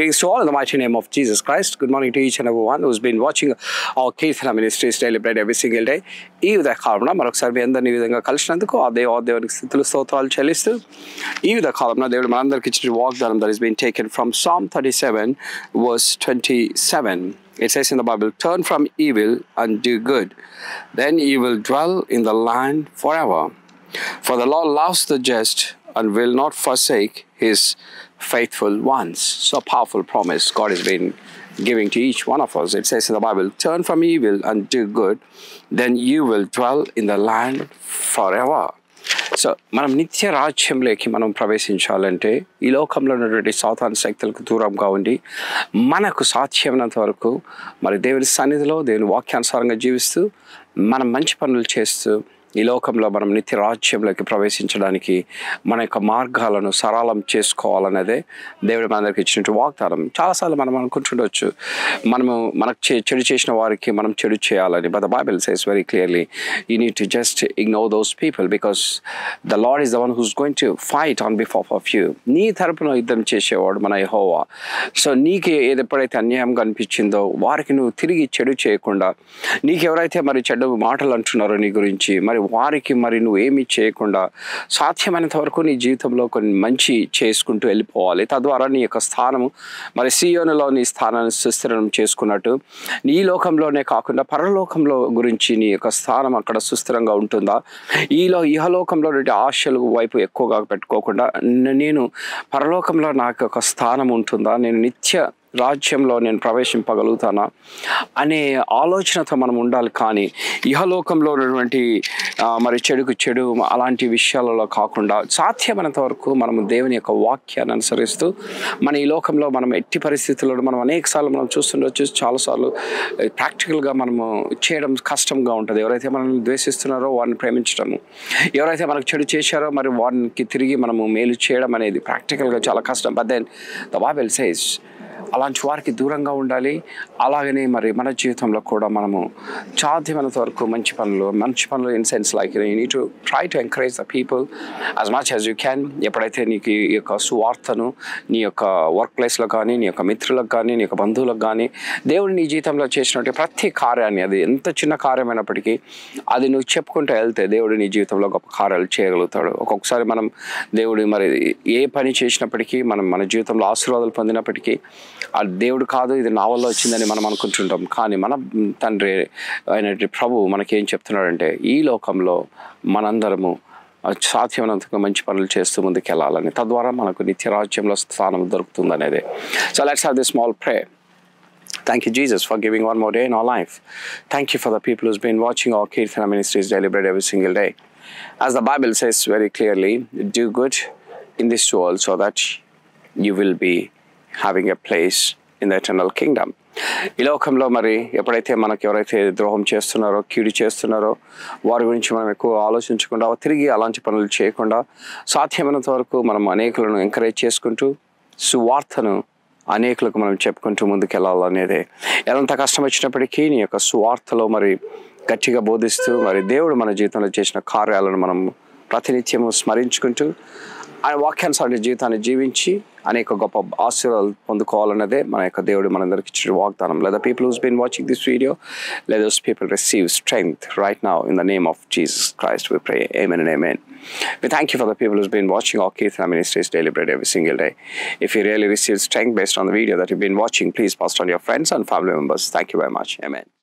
Greetings to all in the mighty name of Jesus Christ. Good morning to each and every one who's been watching our Keithana Ministries Daily Bread every single day. ఈ విధ కాలంలో మరొకసారి మీ అందరిని ఈ విధంగా కలిసినందుకు ఆ దేవ దేవునికి స్థితులు స్తోత్రాలు చెల్లిస్తూ ఈ విధ కాలంలో దేవుడు మనందరికి ఇచ్చిన వాగ్దానం that is been taken from psalm thirty seven verse twenty seven It says in the Bible, turn from evil and do good. Then you will dwell in the land forever. For the Lord loves the just and will not forsake his faithful ones. So powerful promise God has been giving to each one of us. It says in the Bible, turn from evil and do good, then you will dwell in the land forever. So మనం నిత్య రాజ్యంలోకి మనం ప్రవేశించాలంటే ఈ లోకంలో ఉన్నటువంటి సాతాన్ శక్తులకు దూరంగా ఉండి మనకు సాధ్యమైనంత వరకు మరి దేవుని సన్నిధిలో దేవుని వాక్యానుసారంగా జీవిస్తూ మనం మంచి పనులు చేస్తూ ఈ లోకంలో మనం నిత్య రాజ్యంలోకి ప్రవేశించడానికి మన యొక్క మార్గాలను సరళం చేసుకోవాలనేదే దేవుడు మనందరికి ఇచ్చినట్టు వాగ్దానం చాలాసార్లు మనం అనుకుంటుండొచ్చు మనము మనకు చే చెడు చేసిన వారికి మనం చెడు చేయాలని but the Bible says very clearly you need to just ignore those people because the Lord is the one who's going to fight on behalf of you నీ తరపున యుద్ధం చేసేవాడు మన యహోవా సో నీకు ఏది ఎప్పుడైతే అన్యాయంగా అనిపించిందో వారికి నువ్వు తిరిగి చెడు చేయకుండా నీకు ఎవరైతే మరి చెడు మాటలు అంటున్నారో నీ గురించి మరి వారికి మరి నువ్వు ఏమీ చేయకుండా సాధ్యమైనంత వరకు నీ జీవితంలో కొన్ని మంచి చేసుకుంటూ వెళ్ళిపోవాలి తద్వారా నీ యొక్క స్థానము మరి సియోనులో నీ స్థానాన్ని సుస్థిరం చేసుకున్నట్టు నీ లోకంలోనే కాకుండా పరలోకంలో గురించి నీ యొక్క స్థానం అక్కడ సుస్థిరంగా ఉంటుందా ఈలో ఇహలోకంలో నుండి ఆశలు వైపు ఎక్కువగా పెట్టుకోకుండా న- నేను పరలోకంలో నాకు ఒక స్థానం ఉంటుందా నేను నిత్య రాజ్యంలో నేను ప్రవేశింపగలుగుతానా అనే ఆలోచనతో మనం ఉండాలి కానీ ఇహలోకంలో ఉన్నటువంటి ఆ, మరి చెడుకు చెడు అలాంటి విషయాలలో కాకుండా సాధ్యమైనంత వరకు మనము దేవుని యొక్క వాక్యాన్ని అనుసరిస్తూ మన ఈ లోకంలో మనం ఎట్టి పరిస్థితుల్లో మనం అనేకసార్లు మనం చూస్తుండొచ్చు చాలాసార్లు ప్రాక్టికల్గా మనము చేయడం కష్టంగా ఉంటుంది ఎవరైతే మనల్ని ద్వేషిస్తున్నారో వారిని ప్రేమించడము ఎవరైతే మనకు చెడు చేశారో మరి వారికి తిరిగి మనము మేలు చేయడం అనేది ప్రాక్టికల్గా చాలా కష్టం but then the Bible says అలాంటి వారికి దూరంగా ఉండాలి అలాగనే మరి మన జీవితంలో కూడా మనము సాధ్యమైనంత వరకు మంచి పనులు మంచి పనులు in sense like you need to try to encourage the people as much as you can ఎప్పుడైతే నీకు ఈ యొక్క సువార్తను నీ యొక్క వర్క్ ప్లేస్లో కానీ నీ యొక్క మిత్రులకు కానీ నీ యొక్క బంధువులకు కానీ దేవుడు నీ జీవితంలో చేసినట్టు ప్రతి కార్యాన్ని అది ఎంత చిన్న కార్యమైనప్పటికీ అది నువ్వు చెప్పుకుంటూ వెళ్తే దేవుడు నీ జీవితంలో గొప్ప కార్యాలు చేయగలుగుతాడు ఒక్కొక్కసారి మనం దేవుడు మరి ఏ పని చేసినప్పటికీ మనం మన జీవితంలో ఆశీర్వాదాలు పొందినప్పటికీ ఆ దేవుడు కాదు ఇది నా వల్ల వచ్చిందని మనం అనుకుంటుంటాం కానీ మన తండ్రి అయినటువంటి ప్రభు మనకేం చెప్తున్నాడంటే ఈ లోకంలో మనందరము సాధ్యమైనంతగా మంచి పనులు చేస్తూ ముందుకెళ్ళాలని తద్వారా మనకు నిత్య రాజ్యంలో స్థానం దొరుకుతుంది so let's have this small pray Thank you, Jesus, for giving one more day in our life. Thank you for the people who's been watching our Kirtana Ministries Daily Bread every single day. As the Bible says very clearly, do good in this world so that you will be having a place in the eternal kingdom. ఈ లోకంలో మరి ఎప్పుడైతే మనకు ఎవరైతే ద్రోహం చేస్తున్నారో కీడు చేస్తున్నారో వారి గురించి మనం ఎక్కువ ఆలోచించకుండా తిరిగి అలాంటి పనులు చేయకుండా సాధ్యమైనంత వరకు మనం అనేకులను ఎంకరేజ్ చేసుకుంటూ సువార్తను అనేకులకు మనం చెప్పుకుంటూ ముందుకెళ్ళాలనేదే ఎంత కష్టం వచ్చినప్పటికీ నీ యొక్క సువార్తలో మరి గట్టిగా బోధిస్తూ మరి దేవుడు మన జీవితంలో చేసిన కార్యాలను మనం ప్రతినిత్యము స్మరించుకుంటూ ఆయన వాక్యానుసారి జీవితాన్ని జీవించి అనేక గొప్ప ఆశీర్వాదాలు పొందుకోవాలన్నదే మన యొక్క దేవుడు మనందరికి ఇచ్చిన వాగ్దానం లేదా people who's been watching this video లేదా people receive strength right now in the name of Jesus Christ we pray amen and amen we thank you for the people who's been watching our Keithana Ministries Daily Bread every single day if you really received strength based on the video that you've been watching please post on your friends and family members thank you very much amen